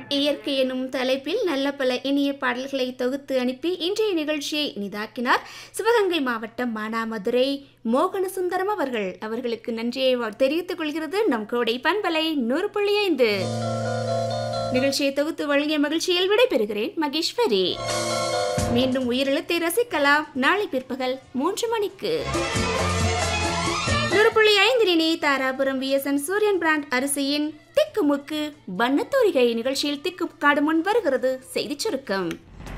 இயற்கை எனும் தலைப்பில் நல்ல பல இனிய பாடல்களை தொகுத்து அனுப்பி இன்றைய நிகழ்ச்சியை இனிதாக்கினார் சிவகங்கை மாவட்டம் மானாமதுரை மோகன சுந்தரம் அவர்கள் அவர்களுக்கு நன்றியை வ- தெரிவித்துக் கொள்கிறது நம் கோடை பண்பலை நூறு புள்ளி ஐந்து நிகழ்ச்சியை தொகுத்து வழங்கிய மகிழ்ச்சியில் விடைபெறுகிறேன் மகேஸ்வரி மீண்டும் உயிரெழுத்தை ரசிக்கலாம் நாளை பிற்பகல் மூன்று மணிக்கு நூறு புள்ளி ஐந்திரினி தாராபுரம் விஎஸ்என் சூரியன் பிராண்ட் அரிசியின் திக்குமுக்கு வண்ணத்தூரிகை நிகழ்ச்சியில் திக்கு காடு முன் வருகிறது செய்திச் சுருக்கம்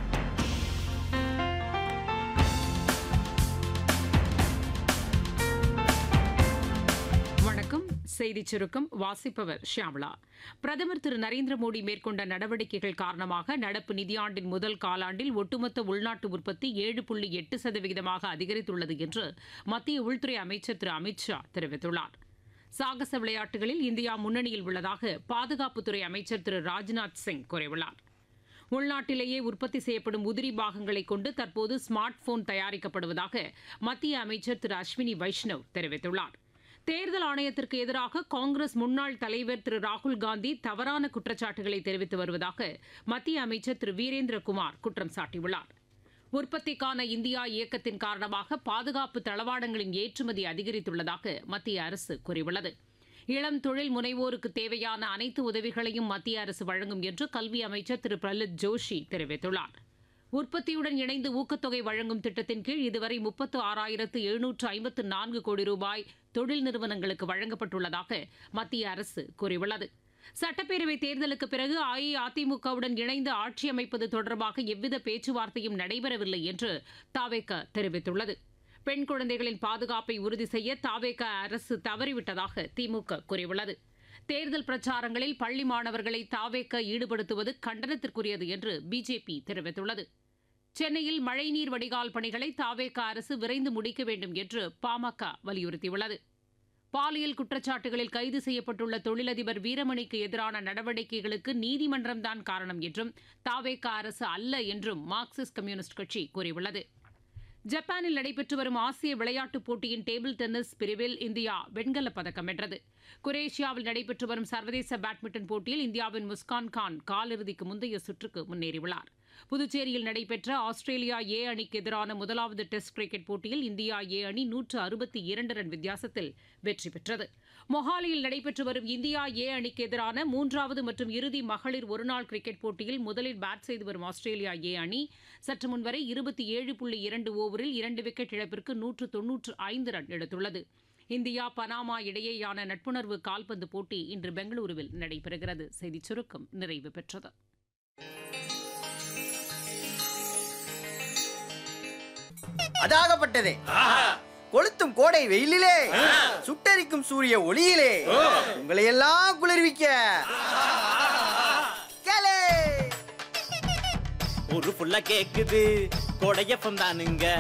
வணக்கம் செய்திச் சுருக்கம் வாசிப்பவர் ஷியாமளா பிரதமர் திரு நரேந்திர மோடி மேற்கொண்ட நடவடிக்கைகள் காரணமாக நடப்பு நிதியாண்டின் முதல் காலாண்டில் ஒட்டுமொத்த உள்நாட்டு உற்பத்தி ஏழு புள்ளி எட்டு சதவிகிதமாக அதிகரித்துள்ளது என்று மத்திய உள்துறை அமைச்சர் திரு அமித் ஷா தெரிவித்துள்ளார் சாகச விளையாட்டுகளில் இந்தியா முன்னணியில் உள்ளதாக பாதுகாப்புத்துறை அமைச்சர் திரு ராஜ்நாத் சிங் கூறியுள்ளார் உள்நாட்டிலேயே உற்பத்தி செய்யப்படும் உதிரி பாகங்களை கொண்டு தற்போது ஸ்மார்ட் போன் தயாரிக்கப்படுவதாக மத்திய அமைச்சர் திரு அஸ்வினி வைஷ்ணவ் தெரிவித்துள்ளார் தேர்தல் ஆணையத்திற்கு எதிராக காங்கிரஸ் முன்னாள் தலைவர் திரு ராகுல் காந்தி தவறான குற்றச்சாட்டுகளை தெரிவித்து வருவதாக மத்திய அமைச்சர் திரு வீரேந்திரகுமார் குற்றம் சாட்டியுள்ளார் உற்பத்திக்கான இந்தியா இயக்கத்தின் காரணமாக பாதுகாப்பு தளவாடங்களின் ஏற்றுமதி அதிகரித்துள்ளதாக மத்திய அரசு கூறியுள்ளது இளம் தொழில் முனைவோருக்கு தேவையான அனைத்து உதவிகளையும் மத்திய அரசு வழங்கும் என்று கல்வி அமைச்சர் திரு பிரஹ்லாத் ஜோஷி தெரிவித்துள்ளார் உற்பத்தியுடன் இணைந்து ஊக்கத்தொகை வழங்கும் திட்டத்தின் கீழ் இதுவரை முப்பத்து ஆறாயிரத்து எழுநூற்று ஐம்பத்து நான்கு கோடி ரூபாய் தொழில் நிறுவனங்களுக்கு வழங்கப்பட்டுள்ளதாக மத்திய அரசு கூறியுள்ளது சட்டப்பேரவை தேர்தலுக்கு பிறகு அஇஅதிமுகவுடன் இணைந்து ஆட்சி அமைப்பது தொடர்பாக எவ்வித பேச்சுவார்த்தையும் நடைபெறவில்லை என்று தாவேக தெரிவித்துள்ளது பெண் குழந்தைகளின் பாதுகாப்பை உறுதி செய்ய தாவேக அரசு தவறிவிட்டதாக திமுக கூறியுள்ளது தேர்தல் பிரச்சாரங்களில் பள்ளி மாணவர்களை தாவேக்க ஈடுபடுத்துவது கண்டனத்திற்குரியது என்று பிஜேபி தெரிவித்துள்ளது சென்னையில் மழைநீர் வடிகால் பணிகளை தாவேக அரசு விரைந்து முடிக்க வேண்டும் என்று பாமக வலியுறுத்தியுள்ளது பாலியல் குற்றச்சாட்டுகளில் கைது செய்யப்பட்டுள்ள தொழிலதிபர் வீரமணிக்கு எதிரான நடவடிக்கைகளுக்கு நீதிமன்றம்தான் காரணம் என்றும் தாவேக அரசு அல்ல என்றும் மார்க்சிஸ்ட் கம்யூனிஸ்ட் கட்சி கூறியுள்ளது ஜப்பானில் நடைபெற்று வரும் ஆசிய விளையாட்டுப் போட்டியின் டேபிள் டென்னிஸ் பிரிவில் இந்தியா வெண்கலப் பதக்கம் வென்றது குரேஷியாவில் நடைபெற்று வரும் சர்வதேச பேட்மிண்டன் போட்டியில் இந்தியாவின் முஸ்கான் கான் காலிறுதிக்கு முந்தைய சுற்றுக்கு முன்னேறியுள்ளார் புதுச்சேரியில் நடைபெற்ற ஆஸ்திரேலியா ஏ அணிக்கு எதிரான முதலாவது டெஸ்ட் கிரிக்கெட் போட்டியில் இந்தியா ஏ அணி நூற்று அறுபத்தி இரண்டு ரன் வித்தியாசத்தில் வெற்றி பெற்றது மொஹாலியில் நடைபெற்று வரும் இந்தியா ஏ அணிக்கு எதிரான மூன்றாவது மற்றும் இறுதி மகளிர் ஒருநாள் கிரிக்கெட் போட்டியில் முதலில் பேட் செய்து வரும் ஆஸ்திரேலியா ஏ அணி சற்று முன்வரை இருபத்தி ஏழு புள்ளி இரண்டு ஓவரில் இரண்டு விக்கெட் இழப்பிற்கு நூற்று தொன்னூற்று ஐந்து ரன் எடுத்துள்ளது இந்தியா பனாமா இடையேயான நட்புணர்வு கால்பந்து போட்டி இன்று பெங்களூருவில் நடைபெறுகிறது செய்திச் சுருக்கம் நிறைவு பெற்றது அதாகப்பட்டதே கொளுத்தும் கோடை வெயிலிலே சுட்டரிக்கும் சூரிய ஒளியிலே உங்களை எல்லாம் குளிர்விக்க கேளே ஒரு புள்ள கேக்குது கொடையப்பம் தானுங்க